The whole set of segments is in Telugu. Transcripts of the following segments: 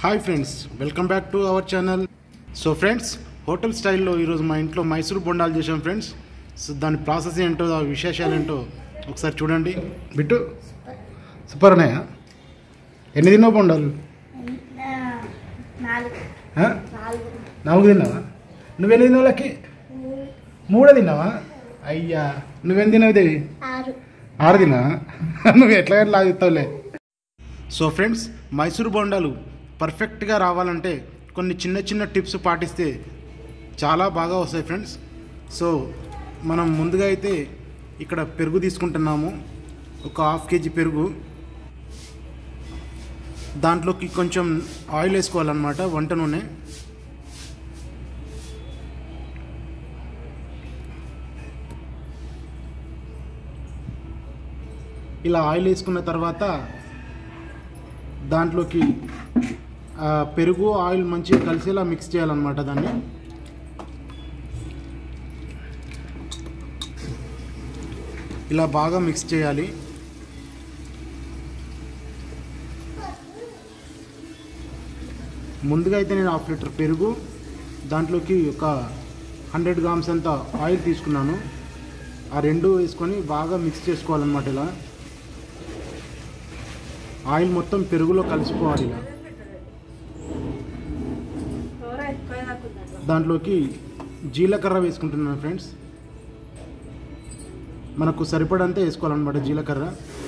Hi friends welcome back to our channel so friends hotel స్టైల్లో ఈరోజు మా ఇంట్లో మైసూర్ బొండాలు చేసాం ఫ్రెండ్స్ సో దాని ప్రాసెస్ ఏంటో ఆ విశేషాలు ఏంటో ఒకసారి చూడండి బిట్టు సూపర్ ఉన్నాయా ఎన్ని తిన్నావు బొండాలు నాలుగు ఆ? నాలుగు నాలుగు తిన్నావా నువ్వెన్ని తిన్నావు లక్కి మూడే తిన్నావా అయ్యా నువ్వెన్ని తిన్నావు దేవి ఆరు ఆరు తిన్నా నువ్వు ఎట్లా ఎట్లా చెప్తావులే సో ఫ్రెండ్స్ మైసూర్ బొండాలు పర్ఫెక్ట్గా రావాలంటే కొన్ని చిన్న చిన్న టిప్స్ పాటిస్తే చాలా బాగా వస్తాయి ఫ్రెండ్స్ సో మనం ముందుగా అయితే ఇక్కడ పెరుగు తీసుకుంటున్నాము ఒక హాఫ్ కేజీ పెరుగు దాంట్లోకి కొంచెం ఆయిల్ వేసుకోవాలన్నమాట వంట నూనె ఇలా ఆయిల్ వేసుకున్న తర్వాత దాంట్లోకి ఆ, పెరుగు ఆయిల్ మంచిగా కలిసేలా మిక్స్ చేయాలన్నమాట దాన్ని ఇలా బాగా మిక్స్ చేయాలి ముందుగా అయితే నేను హాఫ్ లీటర్ పెరుగు దాంట్లోకి ఒక హండ్రెడ్ గ్రామ్స్ అంత ఆయిల్ తీసుకున్నాను ఆ రెండు వేసుకొని బాగా మిక్స్ చేసుకోవాలన్నమాట ఇలా ఆయిల్ మొత్తం పెరుగులో కలిసిపోవాలి ఇలా దాంట్లోకి జీలకర్ర వేసుకుంటున్నాను ఫ్రెండ్స్ మనకు సరిపడంతా వేసుకోవాలన్నమాట జీలకర్ర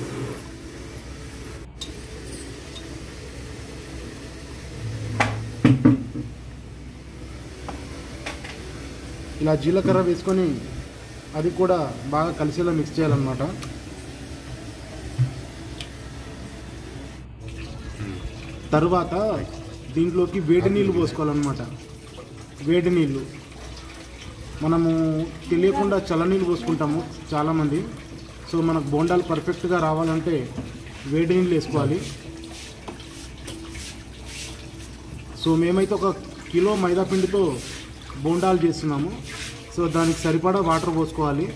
ఇలా జీలకర్ర వేసుకొని అది కూడా బాగా కలిసేలా మిక్స్ చేయాలన్నమాట తరువాత దీంట్లోకి వేడి నీళ్ళు పోసుకోవాలన్నమాట వేడి నీళ్ళు మనము తెలియకుండా చల్లనీళ్ళు పోసుకుంటాము చాలామంది సో మనకు బోండాలు పర్ఫెక్ట్గా రావాలంటే వేడి నీళ్ళు వేసుకోవాలి సో మేమైతే ఒక కిలో మైదా పిండితో బోండాలు చేస్తున్నాము సో దానికి సరిపడా వాటర్ పోసుకోవాలి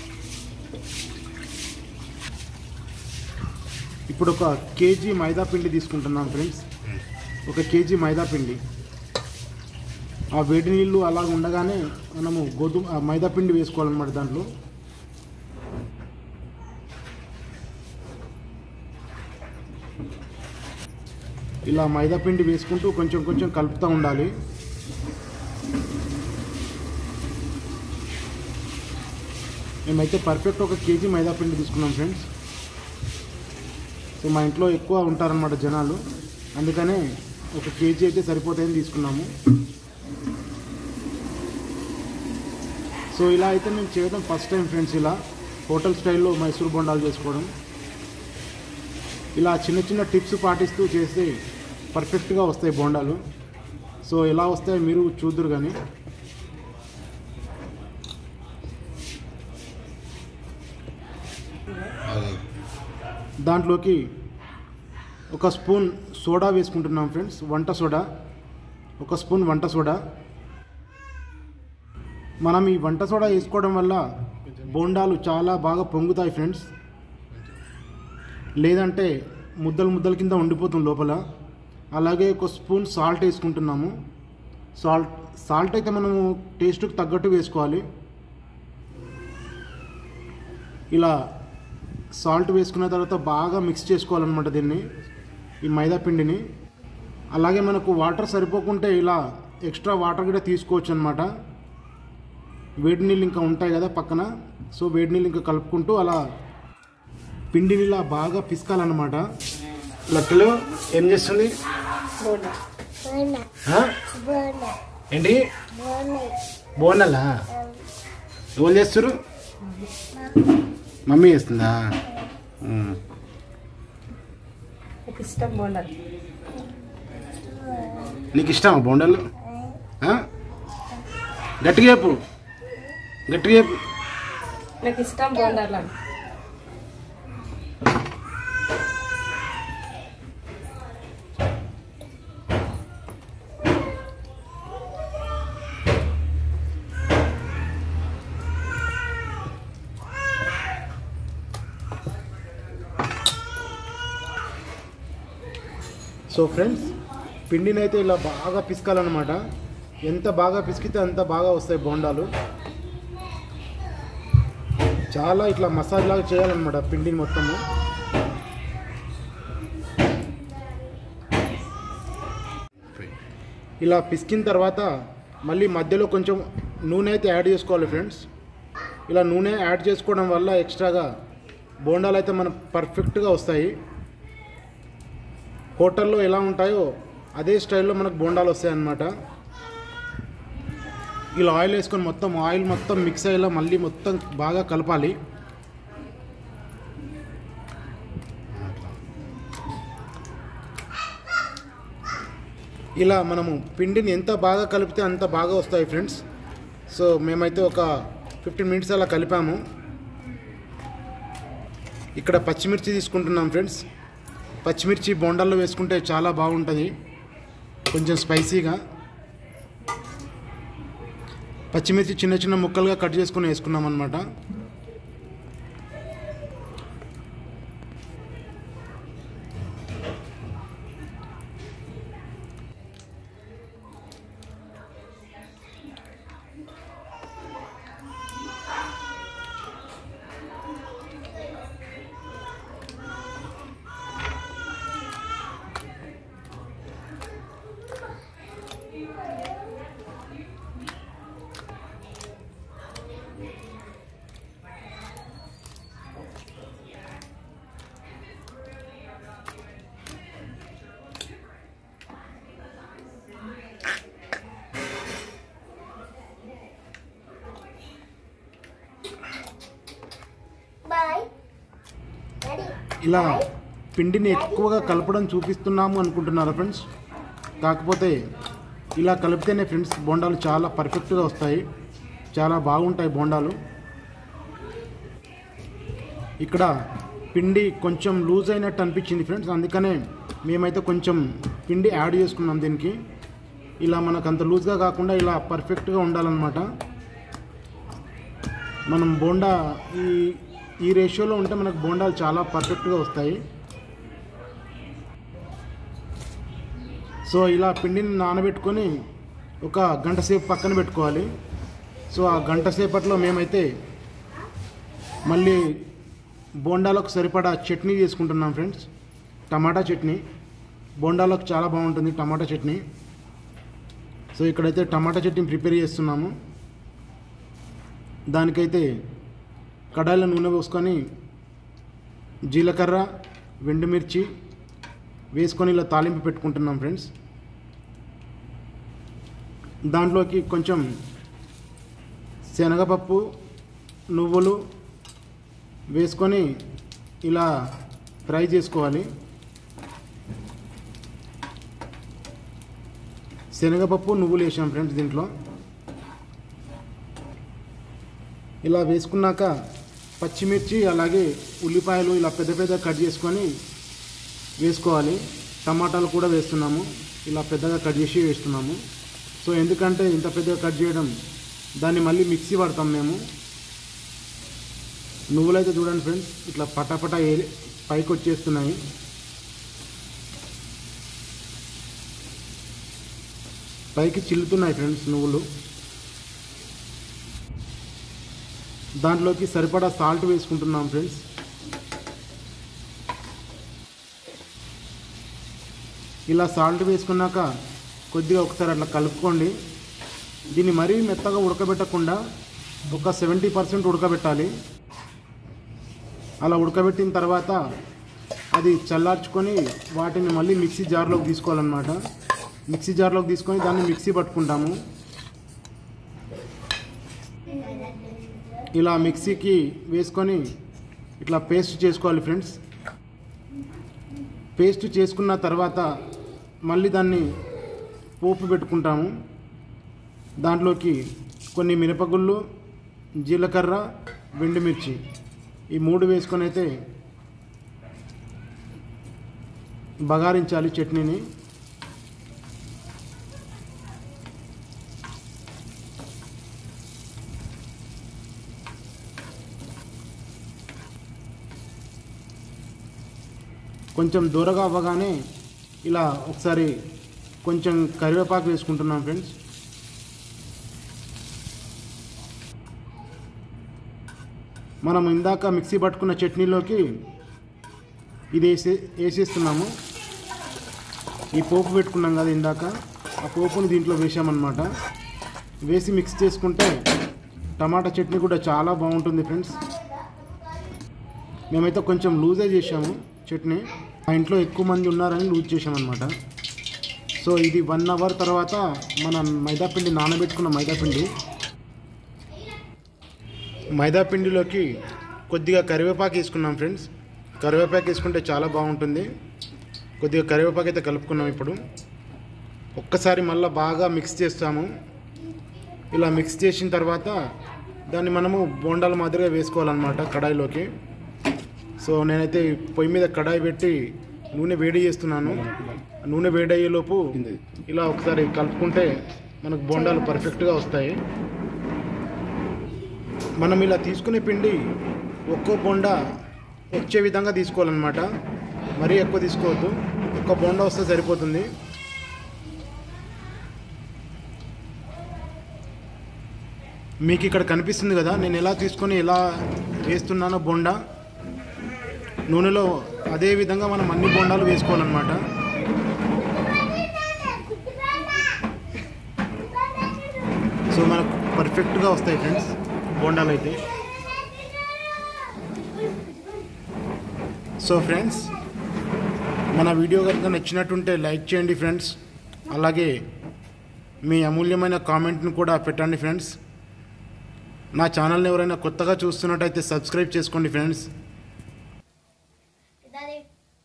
ఇప్పుడు ఒక కేజీ మైదా పిండి తీసుకుంటున్నాం ఫ్రెండ్స్ ఒక కేజీ మైదా పిండి ఆ వేడి నీళ్ళు అలా ఉండగానే మనము గోధుమ ఆ మైదా పిండి వేసుకోవాలన్నమాట దాంట్లో ఇలా మైదా పిండి వేసుకుంటూ కొంచెం కొంచెం కలుపుతూ ఉండాలి మేమైతే పర్ఫెక్ట్ ఒక కేజీ మైదా పిండి తీసుకున్నాం ఫ్రెండ్స్ సో మా ఇంట్లో ఎక్కువ ఉంటారన్నమాట జనాలు అందుకనే ఒక కేజీ అయితే సరిపోతాయని తీసుకున్నాము సో ఇలా అయితే మేము చేయడం ఫస్ట్ టైం ఫ్రెండ్స్ ఇలా హోటల్ స్టైల్లో మైసూర్ బొండాలు చేసుకోవడం ఇలా చిన్న చిన్న టిప్స్ పాటిస్తూ చేస్తే పర్ఫెక్ట్గా వస్తాయి బోండాలు సో ఎలా వస్తాయో మీరు చూద్దరు కానీ దాంట్లోకి ఒక స్పూన్ సోడా వేసుకుంటున్నాం ఫ్రెండ్స్ వంట సోడా ఒక స్పూన్ వంట సోడా మనం ఈ వంట సోడా వేసుకోవడం వల్ల బోండాలు చాలా బాగా పొంగుతాయి ఫ్రెండ్స్ లేదంటే ముద్దలు ముద్దల కింద ఉండిపోతుంది లోపల అలాగే ఒక స్పూన్ సాల్ట్ వేసుకుంటున్నాము సాల్ట్ సాల్ట్ అయితే మనము టేస్ట్కి తగ్గట్టు వేసుకోవాలి ఇలా సాల్ట్ వేసుకున్న తర్వాత బాగా మిక్స్ చేసుకోవాలన్నమాట దీన్ని ఈ మైదా పిండిని అలాగే మనకు వాటర్ సరిపోకుంటే ఇలా ఎక్స్ట్రా వాటర్ కూడా తీసుకోవచ్చు అనమాట వేడి నీళ్ళు ఇంకా ఉంటాయి కదా పక్కన సో వేడి నీళ్ళు ఇంకా కలుపుకుంటూ అలా పిండిని ఇలా బాగా పిసకాలన్నమాట లెక్కలు ఏం చేస్తుంది బోండా ఆ? బోండా ఏంటి బోండా బోనలా ఎవరు చేస్తారు మమ్మీ చేస్తుందా ఉమ్. నాకు ఇష్టం బోండాలు నీకు ఇష్టమా బోండాలు ఆ? గట్టిగా చెప్పు గట్టిగా చెప్పు నాకు ఇష్టం బోండాలు సో ఫ్రెండ్స్ పిండిని అయితే ఇలా బాగా పిసకాలన్నమాట ఎంత బాగా పిసికితే అంత బాగా వస్తాయి బోండాలు చాలా ఇట్లా మసాజ్ లాగా చేయాలన్నమాట పిండిని మొత్తము ఇలా పిసికిన తర్వాత మళ్ళీ మధ్యలో కొంచెం నూనె అయితే యాడ్ చేసుకోవాలి ఫ్రెండ్స్ ఇలా నూనె యాడ్ చేసుకోవడం వల్ల ఎక్స్ట్రాగా బోండాలు అయితే మనకు పర్ఫెక్ట్గా వస్తాయి హోటల్లో ఎలా ఉంటాయో అదే స్టైల్లో మనకు బోండాలు వస్తాయి అన్నమాట ఇలా ఆయిల్ వేసుకొని మొత్తం ఆయిల్ మొత్తం మిక్స్ అయ్యేలా మళ్ళీ మొత్తం బాగా కలపాలి ఇలా మనము పిండిని ఎంత బాగా కలిపితే అంత బాగా వస్తాయి ఫ్రెండ్స్ సో మేమైతే ఒక ఫిఫ్టీన్ మినిట్స్ అలా కలిపాము ఇక్కడ పచ్చిమిర్చి తీసుకుంటున్నాం ఫ్రెండ్స్ పచ్చిమిర్చి బోండాల్లో వేసుకుంటే చాలా బాగుంటుంది కొంచెం స్పైసీగా పచ్చిమిర్చి చిన్న చిన్న ముక్కలుగా కట్ చేసుకుని వేసుకున్నాం అనమాట బాయ్ డాడీ ఇలా పిండిని ఎక్కువగా కలపడం చూపిస్తున్నాము అనుకుంటున్నారా ఫ్రెండ్స్ కాకపోతే ఇలా కలిపితేనే ఫ్రెండ్స్ బోండాలు చాలా పర్ఫెక్ట్గా వస్తాయి చాలా బాగుంటాయి బోండాలు ఇక్కడ పిండి కొంచెం లూజ్ అయినట్టు అనిపించింది ఫ్రెండ్స్ అందుకనే మేమైతే కొంచెం పిండి యాడ్ చేసుకున్నాం దీనికి ఇలా మనకు అంత లూజ్గా కాకుండా ఇలా పర్ఫెక్ట్గా ఉండాలన్నమాట మనం బోండా ఈ ఈ రేషియోలో ఉంటే మనకు బోండాలు చాలా పర్ఫెక్ట్గా వస్తాయి సో ఇలా పిండిని నానబెట్టుకొని ఒక గంట సేపు పక్కన పెట్టుకోవాలి సో ఆ గంట సేపట్లో మేమైతే మళ్ళీ బోండాలకు సరిపడా చట్నీ చేసుకుంటున్నాం ఫ్రెండ్స్ టమాటా చట్నీ బోండాలకు చాలా బాగుంటుంది టమాటా చట్నీ సో ఇక్కడైతే టమాటా చట్నీ ప్రిపేర్ చేస్తున్నాము దానికైతే కడాయిలో నూనె పోసుకొని జీలకర్ర వెండుమిర్చి వేసుకొని ఇలా తాలింపు పెట్టుకుంటున్నాం ఫ్రెండ్స్ దాంట్లోకి కొంచెం శనగపప్పు నువ్వులు వేసుకొని ఇలా ఫ్రై చేసుకోవాలి శనగపప్పు నువ్వులు వేసాం ఫ్రెండ్స్ దీంట్లో ఇలా వేసుకున్నాక పచ్చిమిర్చి అలాగే ఉల్లిపాయలు ఇలా పెద్ద పెద్ద కట్ చేసుకొని వేసుకోవాలి టమాటాలు కూడా వేస్తున్నాము ఇలా పెద్దగా కట్ చేసి వేస్తున్నాము సో ఎందుకంటే ఇంత పెద్దగా కట్ చేయడం దాన్ని మళ్ళీ మిక్సీ పడతాం మేము నువ్వులైతే చూడండి ఫ్రెండ్స్ ఇట్లా పటాపట ఏ పైకి వచ్చేస్తున్నాయి పైకి చిల్లుతున్నాయి ఫ్రెండ్స్ నువ్వులు దాంట్లోకి సరిపడా సాల్ట్ వేసుకుంటున్నాం ఫ్రెండ్స్ ఇలా సాల్ట్ వేసుకున్నాక కొద్దిగా ఒకసారి అట్లా కలుపుకోండి దీన్ని మరీ మెత్తగా ఉడకబెట్టకుండా ఒక సెవెంటీ పర్సెంట్ ఉడకబెట్టాలి అలా ఉడకబెట్టిన తర్వాత అది చల్లార్చుకొని వాటిని మళ్ళీ మిక్సీ జార్లోకి తీసుకోవాలన్నమాట మిక్సీ జార్లోకి తీసుకొని దాన్ని మిక్సీ పట్టుకుంటాము ఇలా మిక్సీకి వేసుకొని ఇట్లా పేస్ట్ చేసుకోవాలి ఫ్రెండ్స్ పేస్ట్ చేసుకున్న తర్వాత మళ్ళీ దాన్ని పోపు పెట్టుకుంటాము దాంట్లోకి కొన్ని మిరపగుళ్ళు జీలకర్ర వెండిమిర్చి ఈ మూడు వేసుకొని అయితే బగారించాలి చట్నీని కొంచెం దూరగా అవ్వగానే ఇలా ఒకసారి కొంచెం కరివేపాకు వేసుకుంటున్నాం ఫ్రెండ్స్ మనం ఇందాక మిక్సీ పట్టుకున్న చట్నీలోకి ఇది వేసే వేసేస్తున్నాము ఈ పోపు పెట్టుకున్నాం కదా ఇందాక ఆ పోపుని దీంట్లో వేసామన్నమాట వేసి మిక్స్ చేసుకుంటే టమాటా చట్నీ కూడా చాలా బాగుంటుంది ఫ్రెండ్స్ మేమైతే కొంచెం లూజే చేసాము చట్నీ మా ఇంట్లో ఎక్కువ మంది ఉన్నారని లూజ్ చేసామన్నమాట సో ఇది వన్ అవర్ తర్వాత మన మైదాపిండి నానబెట్టుకున్న మైదాపిండి మైదాపిండిలోకి కొద్దిగా కరివేపాకు వేసుకున్నాం ఫ్రెండ్స్ కరివేపాకు వేసుకుంటే చాలా బాగుంటుంది కొద్దిగా కరివేపాకు అయితే కలుపుకున్నాం ఇప్పుడు ఒక్కసారి మళ్ళీ బాగా మిక్స్ చేస్తాము ఇలా మిక్స్ చేసిన తర్వాత దాన్ని మనము బోండాల మాదిరిగా వేసుకోవాలన్నమాట కడాయిలోకి సో నేనైతే పొయ్యి మీద కడాయి పెట్టి నూనె వేడి చేస్తున్నాను నూనె వేడి అయ్యేలోపు ఇలా ఒకసారి కలుపుకుంటే మనకు బోండాలు పర్ఫెక్ట్గా వస్తాయి మనం ఇలా తీసుకునే పిండి ఒక్కో బొండ వచ్చే విధంగా తీసుకోవాలన్నమాట మరీ ఎక్కువ తీసుకోవద్దు ఒక్క బొండ వస్తే సరిపోతుంది మీకు ఇక్కడ కనిపిస్తుంది కదా నేను ఎలా తీసుకొని ఎలా వేస్తున్నానో బొండ నూనెలో అదే విధంగా మనం అన్ని బొండాలు వేసుకోవాలన్నమాట సో మనకు పర్ఫెక్ట్గా వస్తాయి ఫ్రెండ్స్ బోండాలు అయితే సో ఫ్రెండ్స్ మన వీడియో కనుక నచ్చినట్టుంటే లైక్ చేయండి ఫ్రెండ్స్ అలాగే మీ అమూల్యమైన కామెంట్ని కూడా పెట్టండి ఫ్రెండ్స్ నా ఛానల్ని ఎవరైనా కొత్తగా చూస్తున్నట్టయితే సబ్స్క్రైబ్ చేసుకోండి ఫ్రెండ్స్ Daddy.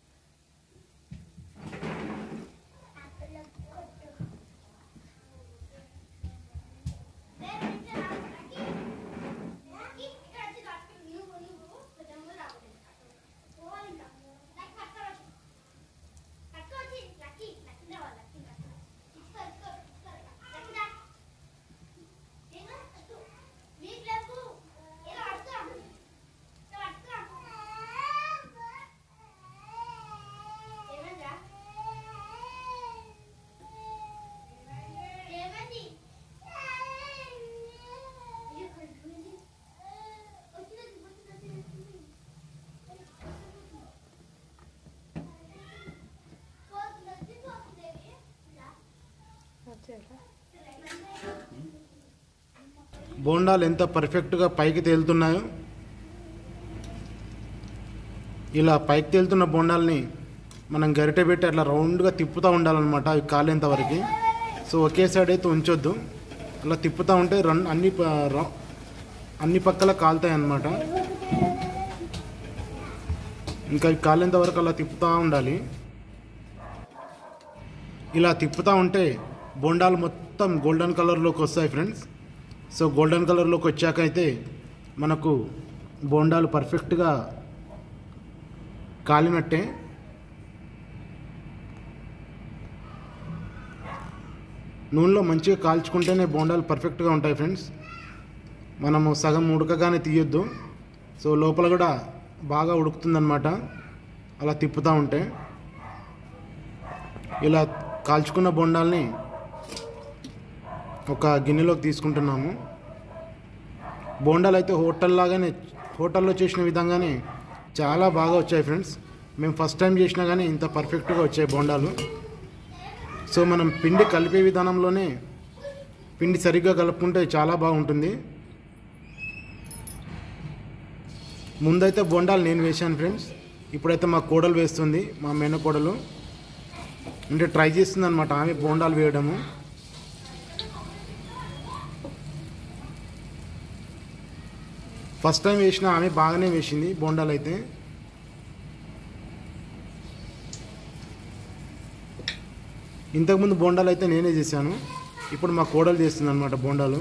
ఏమైందా ఏమైంది బోండాలు ఎంత పర్ఫెక్ట్గా పైకి తేలుతున్నాయో ఇలా పైకి తేలుతున్న బోండాల్ని మనం గరిటె పెట్టి అట్లా రౌండ్గా తిప్పుతూ ఉండాలన్నమాట అవి కాలేంత వరకు సో ఒకే సైడ్ అయితే ఉంచొద్దు అలా తిప్పుతూ ఉంటే రన్ అన్ని ప- ర- అన్ని పక్కల కాలుతాయి అన్నమాట ఇంకా అవి కాలేంత వరకు అలా తిప్పుతూ ఉండాలి ఇలా తిప్పుతూ ఉంటే బోండాలు మొత్తం గోల్డెన్ కలర్లోకి వస్తాయి ఫ్రెండ్స్ సో గోల్డెన్ కలర్లోకి వచ్చాక అయితే మనకు బోండాలు పర్ఫెక్ట్గా కాలినట్టే నూనెలో మంచిగా కాల్చుకుంటేనే బోండాలు పర్ఫెక్ట్గా ఉంటాయి ఫ్రెండ్స్ మనము సగం ఉడకగానే తీయొద్దు సో లోపల కూడా బాగా ఉడుకుతుందన్నమాట అలా తిప్పుతూ ఉంటే ఇలా కాల్చుకున్న బొండాల్ని ఒక గిన్నెలోకి తీసుకుంటున్నాము బోండాలు అయితే హోటల్ లాగానే హోటల్లో చేసిన విధంగానే చాలా బాగా వచ్చాయి ఫ్రెండ్స్ మేము ఫస్ట్ టైం చేసినా కానీ ఇంత పర్ఫెక్ట్గా వచ్చాయి బోండాలు సో మనం పిండి కలిపే విధానంలోనే పిండి సరిగ్గా కలుపుకుంటే చాలా బాగుంటుంది ముందైతే బోండాలు నేను వేశాను ఫ్రెండ్స్ ఇప్పుడైతే మా కోడలు వేస్తుంది మా మేన కోడలు అంటే ట్రై చేస్తుంది అనమాట ఆమె బోండాలు వేయడము ఫస్ట్ టైం వేసిన ఆమె బాగానే వేసింది బోండాలు అయితే ఇంతకుముందు బోండాలు అయితే నేనే చేశాను ఇప్పుడు మా కోడలు చేస్తుంది అనమాట బోండాలు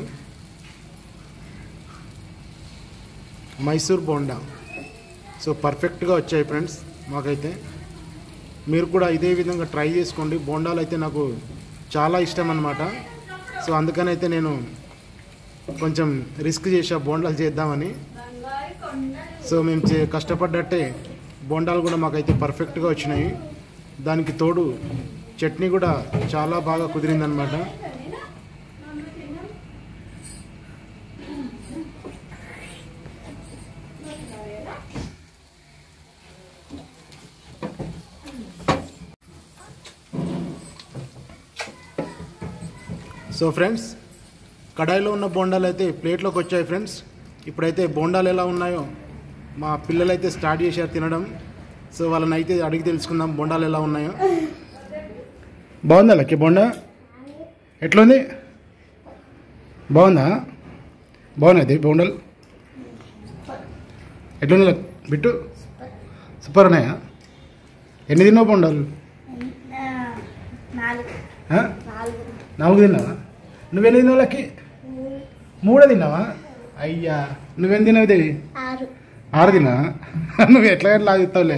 మైసూర్ బోండా సో పర్ఫెక్ట్గా వచ్చాయి ఫ్రెండ్స్ మాకైతే మీరు కూడా ఇదే విధంగా ట్రై చేసుకోండి బోండాలు అయితే నాకు చాలా ఇష్టం అనమాట సో అందుకనైతే నేను కొంచెం రిస్క్ చేసా బోండాలు చేద్దామని సో మేము చే కష్టపడ్డట్టే బోండాలు కూడా మాకైతే పర్ఫెక్ట్గా వచ్చినాయి దానికి తోడు చట్నీ కూడా చాలా బాగా కుదిరిందనమాట సో ఫ్రెండ్స్ కడాయిలో ఉన్న బోండాలు అయితే ప్లేట్లోకి వచ్చాయి ఫ్రెండ్స్ ఇప్పుడైతే బోండాలు ఎలా ఉన్నాయో మా పిల్లలు అయితే స్టార్ట్ చేశారు తినడం సో వాళ్ళని అయితే అడిగి తెలుసుకుందాం బోండాలు ఎలా ఉన్నాయో బాగుందా లక్కి బోండా ఎట్లుంది బాగుందా బాగున్నాయి బోండాలు ఎట్లుంది లక్- బిట్టు సూపర్ ఉన్నాయా ఎన్ని తిన్నావు బోండాలు నాలుగు ఆ? నాలుగు నాలుగు తిన్నావా నువ్వెన్ని తిన్నావు లక్కి మూడే తిన్నావా అయ్యా నువ్వేం తిన్నావు దేవి ఆరు ఆరు తిన్నా నువ్వు ఎట్లా ఎట్లా ఆగిస్తావులే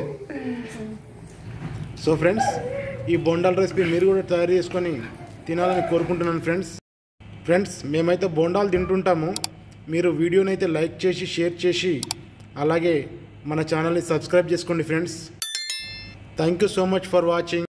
సో ఫ్రెండ్స్ ఈ బోండాల రెసిపీ మీరు కూడా తయారు చేసుకొని తినాలని కోరుకుంటున్నాను ఫ్రెండ్స్ ఫ్రెండ్స్ మేమైతే బోండాలు తింటుంటాము మీరు వీడియోని అయితే లైక్ చేసి షేర్ చేసి అలాగే మన ఛానల్ని సబ్స్క్రైబ్ చేసుకోండి friends thank you so much for watching